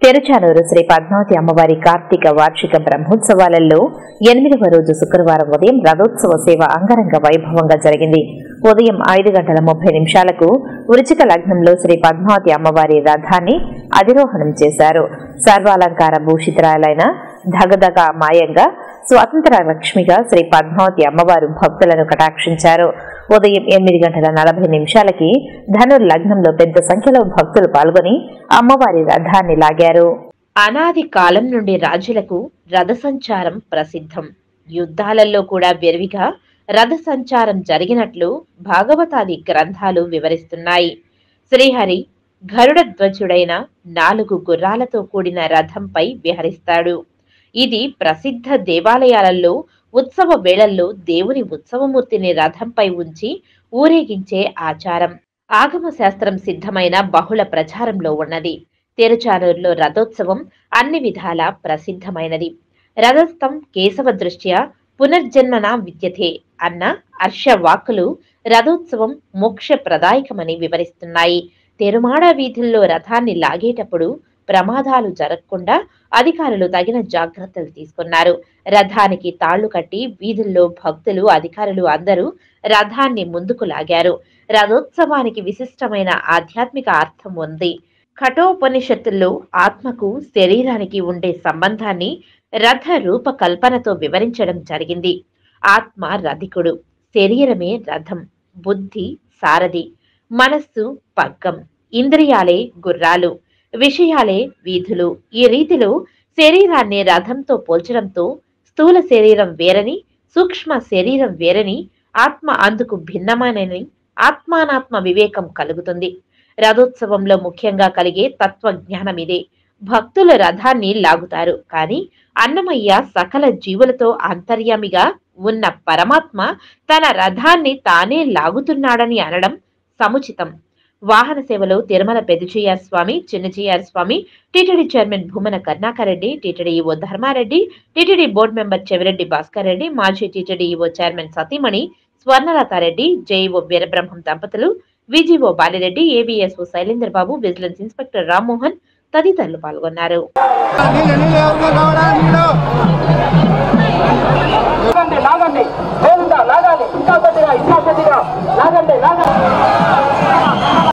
తెరుచానూరు శ్రీ పద్మావతి అమ్మవారి కార్తీక వార్షిక బ్రహ్మోత్సవాలలో ఎనిమిదవ రోజు శుక్రవారం ఉదయం రథోత్సవ సేవ అంగరంగ వైభవంగా జరిగింది ఉదయం ఐదు గంటల ముప్పై నిమిషాలకు వృచిక లగ్నంలో శ్రీ పద్మావతి అమ్మవారి రథాన్ని అధిరోహణం చేశారు సర్వాలంకార భూషితురాలైన ధగధగ మాయంగా స్వాతంత్ర లక్ష్మిగా శ్రీ పద్మావతి అమ్మవారు భక్తులను కటాక్షించారు ఉదయం ఎనిమిది గంటల నలభై నిమిషాలకి ధనుర్ లగ్నంలో పెద్ద సంఖ్యలో భక్తులు పాల్గొని అమ్మవారి రథాన్ని లాగారు అనాది కాలం నుండి రాజులకు రథ సంచారం ప్రసిద్ధం యుద్ధాలలో కూడా విరివిగా రథ సంచారం జరిగినట్లు భాగవతాది గ్రంథాలు వివరిస్తున్నాయి శ్రీహరి గరుడ ధ్వజుడైన నాలుగు గుర్రాలతో కూడిన రథంపై విహరిస్తాడు ఇది ప్రసిద్ధ దేవాలయాలలో ఉత్సవ వేళల్లో దేవుని ఉత్సవమూర్తిని రథంపై ఉంచి ఊరేగించే ఆచారం ఆగమ శాస్త్రం సిద్ధమైన బహుళ ప్రచారంలో ఉన్నది తెరుచానూరులో రథోత్సవం అన్ని విధాల ప్రసిద్ధమైనది రథస్థం కేశవ దృష్ట్యా పునర్జన్మన విద్యతే అన్న హర్ష వాక్కులు రథోత్సవం మోక్ష ప్రదాయకమని వివరిస్తున్నాయి తెరుమాడ వీధుల్లో రథాన్ని లాగేటప్పుడు ప్రమాదాలు జరగకుండా అధికారులు తగిన జాగ్రత్తలు తీసుకున్నారు రథానికి తాళ్లు కట్టి వీధుల్లో భక్తులు అధికారులు అందరూ రథాన్ని ముందుకు లాగారు రథోత్సవానికి విశిష్టమైన ఆధ్యాత్మిక అర్థం ఉంది కఠోపనిషత్తుల్లో ఆత్మకు శరీరానికి ఉండే సంబంధాన్ని రథ రూపకల్పనతో వివరించడం జరిగింది ఆత్మ రథికుడు శరీరమే రథం బుద్ధి సారథి మనస్సు పగ్గం ఇంద్రియాలే గుర్రాలు విషయాలే వీధులు ఈ రీతిలో శరీరాన్ని రథంతో పోల్చడంతో స్థూల శరీరం వేరని సూక్ష్మ శరీరం వేరని ఆత్మ అందుకు భిన్నమైనని ఆత్మానాత్మ వివేకం కలుగుతుంది రథోత్సవంలో ముఖ్యంగా కలిగే తత్వ జ్ఞానం ఇదే భక్తుల రథాన్ని లాగుతారు కానీ అన్నమయ్య సకల జీవులతో అంతర్యామిగా ఉన్న పరమాత్మ తన రథాన్ని తానే లాగుతున్నాడని అనడం సముచితం వాహన సేవలో Tirumala Pedda Jeeyar Swamy Chinna Jeeyar Swamy TTD chairman Bhumana Karunakar Reddy TTD EO Dharma Reddy TTD board member Chevireddy Bhaskar Reddy మాజీ టీటీడీ ఈవో చైర్మన్ సతీమణి స్వర్ణలతారెడ్డి జేఈఓ వీరబ్రహ్మం దంపతులు VGO Bali Reddy ABSO Shailender Babu vigilance inspector Rammohan తదితరులు పాల్గొన్నారు నీళ్ళు నీళ్ళు ఎవరికో కావాలా నీళ్ళు లాగండి లాగండి